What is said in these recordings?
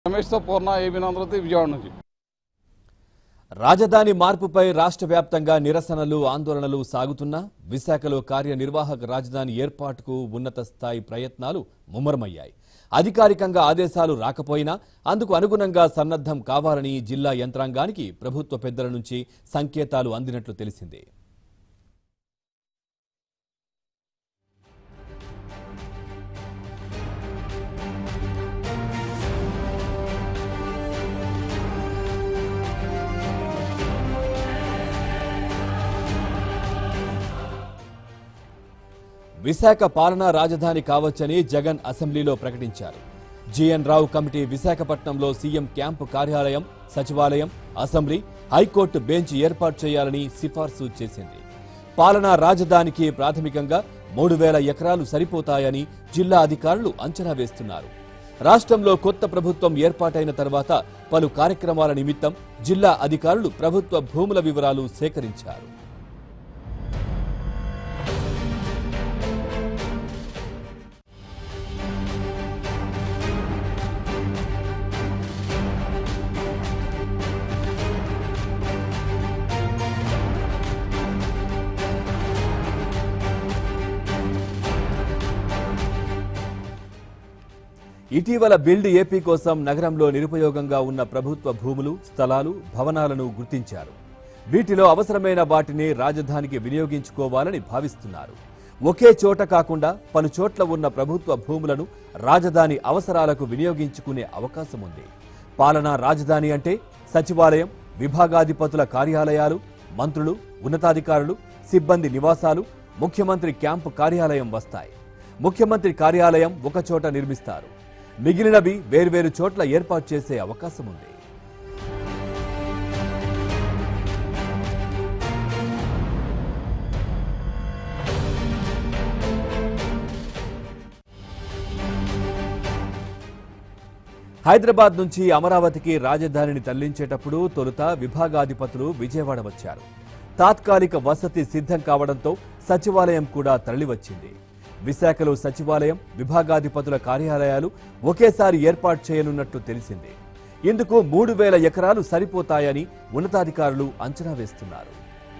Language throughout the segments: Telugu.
రమేష్తో పూర్ణ ఏబీ ఆంధ్రతో విజయవాడ నుంచి రాజధాని మార్పుపై రాష్ట్ర వ్యాప్తంగా నిరసనలు ఆందోళనలు సాగుతున్నా విశాఖలో కార్యనిర్వాహక రాజధాని ఏర్పాటుకు ఉన్నత స్థాయి ప్రయత్నాలు ముమ్మరమయ్యాయి అధికారికంగా ఆదేశాలు రాకపోయినా అందుకు అనుగుణంగా సన్నద్ధం కావాలని జిల్లా యంత్రాంగానికి ప్రభుత్వ పెద్దల నుంచి సంకేతాలు అందినట్లు తెలిసింది విశాఖ పాలనా రాజధాని కావచ్చని జగన్ అసెంబ్లీలో ప్రకటించారు జిఎన్ రావు కమిటీ విశాఖపట్నంలో సీఎం క్యాంపు కార్యాలయం సచివాలయం అసెంబ్లీ హైకోర్టు బెంచ్ ఏర్పాటు చేయాలని సిఫార్సు చేసింది పాలనా రాజధానికి ప్రాథమికంగా మూడు వేల ఎకరాలు సరిపోతాయని జిల్లా అధికారులు అంచనా వేస్తున్నారు రాష్ట్రంలో కొత్త ప్రభుత్వం ఏర్పాటైన తర్వాత పలు కార్యక్రమాల నిమిత్తం జిల్లా అధికారులు ప్రభుత్వ భూముల వివరాలు సేకరించారు ఇటీవల బిల్డ్ ఏపీ కోసం నగరంలో నిరుపయోగంగా ఉన్న ప్రభుత్వ భూములు స్థలాలు భవనాలను గుర్తించారు వీటిలో అవసరమైన వాటిని రాజధానికి వినియోగించుకోవాలని భావిస్తున్నారు ఒకే చోట కాకుండా పలు చోట్ల ఉన్న ప్రభుత్వ భూములను రాజధాని అవసరాలకు వినియోగించుకునే అవకాశం ఉంది పాలనా రాజధాని అంటే సచివాలయం విభాగాధిపతుల కార్యాలయాలు మంత్రులు ఉన్నతాధికారులు సిబ్బంది నివాసాలు ముఖ్యమంత్రి క్యాంపు కార్యాలయం వస్తాయి ముఖ్యమంత్రి కార్యాలయం ఒక చోట నిర్మిస్తారు మిగిలినవి వేర్వేరు చోట్ల ఏర్పాటు చేసే అవకాశం ఉంది హైదరాబాద్ నుంచి అమరావతికి రాజధానిని తరలించేటప్పుడు తొలుత విభాగాధిపతులు విజయవాడ వచ్చారు తాత్కాలిక వసతి సిద్ధం కావడంతో సచివాలయం కూడా తరలివచ్చింది విశాఖలో సచివాలయం విభాగాధిపతుల కార్యాలయాలు ఒకేసారి ఏర్పాటు చేయనున్నట్లు తెలిసింది ఇందుకు మూడు వేల ఎకరాలు సరిపోతాయని ఉన్నతాధికారులు అంచనా వేస్తున్నారు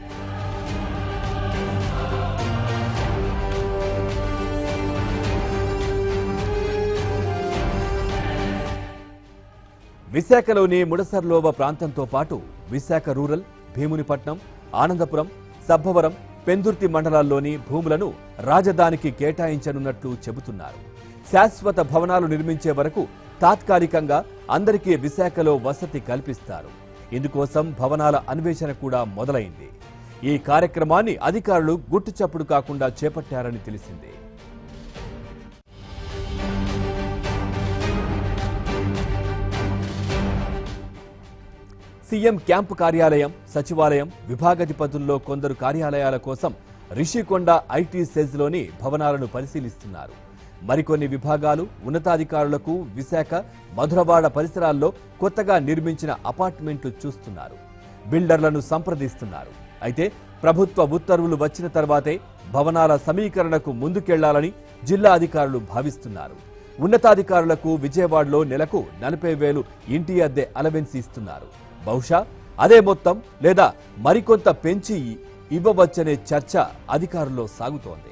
విశాఖలోని ముడసర్లోవ ప్రాంతంతో పాటు విశాఖ రూరల్ భీమునిపట్నం ఆనందపురం సబ్బవరం పెందుర్తి మండలాల్లోని భూములను రాజధానికి కేటాయించనున్నట్లు చెబుతున్నారు శాశ్వత భవనాలు నిర్మించే వరకు తాత్కాలికంగా అందరికీ విశాఖలో వసతి కల్పిస్తారు ఇందుకోసం భవనాల అన్వేషణ కూడా మొదలైంది ఈ కార్యక్రమాన్ని అధికారులు గుట్టుచప్పుడు కాకుండా చేపట్టారని తెలిసింది సీఎం క్యాంపు కార్యాలయం సచివాలయం విభాగాధిపతుల్లో కొందరు కార్యాలయాల కోసం రిషికొండ ఐటీ సెజ్లోని భవనాలను పరిశీలిస్తున్నారు మరికొన్ని విభాగాలు ఉన్నతాధికారులకు విశాఖ మధురవాడ పరిసరాల్లో కొత్తగా నిర్మించిన అపార్ట్మెంట్లు చూస్తున్నారు బిల్డర్లను సంప్రదిస్తున్నారు అయితే ప్రభుత్వ ఉత్తర్వులు వచ్చిన తర్వాతే భవనాల సమీకరణకు ముందుకెళ్లాలని జిల్లా అధికారులు భావిస్తున్నారు ఉన్నతాధికారులకు విజయవాడలో నెలకు నలభై వేలు ఇంటి అద్దె అలవెన్స్ ఇస్తున్నారు బహుశా అదే మొత్తం లేదా మరికొంత పెంచి ఇవ్వవచ్చనే చర్చ అధికారుల్లో సాగుతోంది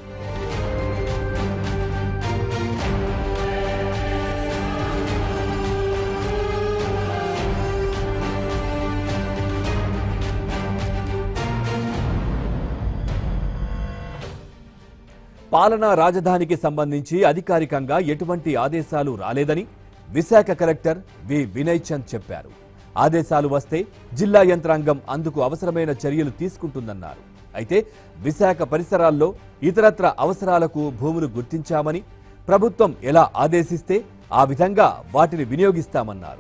పాలనా రాజధానికి సంబంధించి అధికారికంగా ఎటువంటి ఆదేశాలు రాలేదని విశాఖ కలెక్టర్ వి వినయ్ చంద్ చెప్పారు ఆదేశాలు వస్తే జిల్లా యంత్రాంగం అందుకు అవసరమైన చర్యలు తీసుకుంటుందన్నారు అయితే విశాఖ పరిసరాల్లో ఇతరత్ర అవసరాలకు భూములు గుర్తించామని ప్రభుత్వం ఎలా ఆదేశిస్తే ఆ విధంగా వాటిని వినియోగిస్తామన్నారు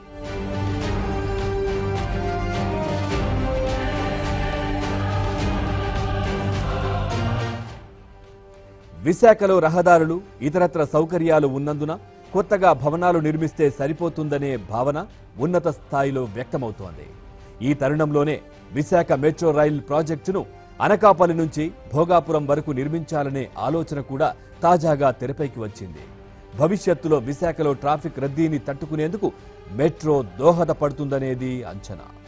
విశాఖలో రహదారులు ఇతరత్ర సౌకర్యాలు ఉన్నందున కొత్తగా భవనాలు నిర్మిస్తే సరిపోతుందనే భావన ఉన్నత స్థాయిలో వ్యక్తమవుతోంది ఈ తరుణంలోనే విశాఖ మెట్రో రైల్ ప్రాజెక్టును అనకాపల్లి నుంచి భోగాపురం వరకు నిర్మించాలనే ఆలోచన కూడా తాజాగా తెరపైకి వచ్చింది భవిష్యత్తులో విశాఖలో ట్రాఫిక్ రద్దీని తట్టుకునేందుకు మెట్రో దోహదపడుతుందనేది అంచనా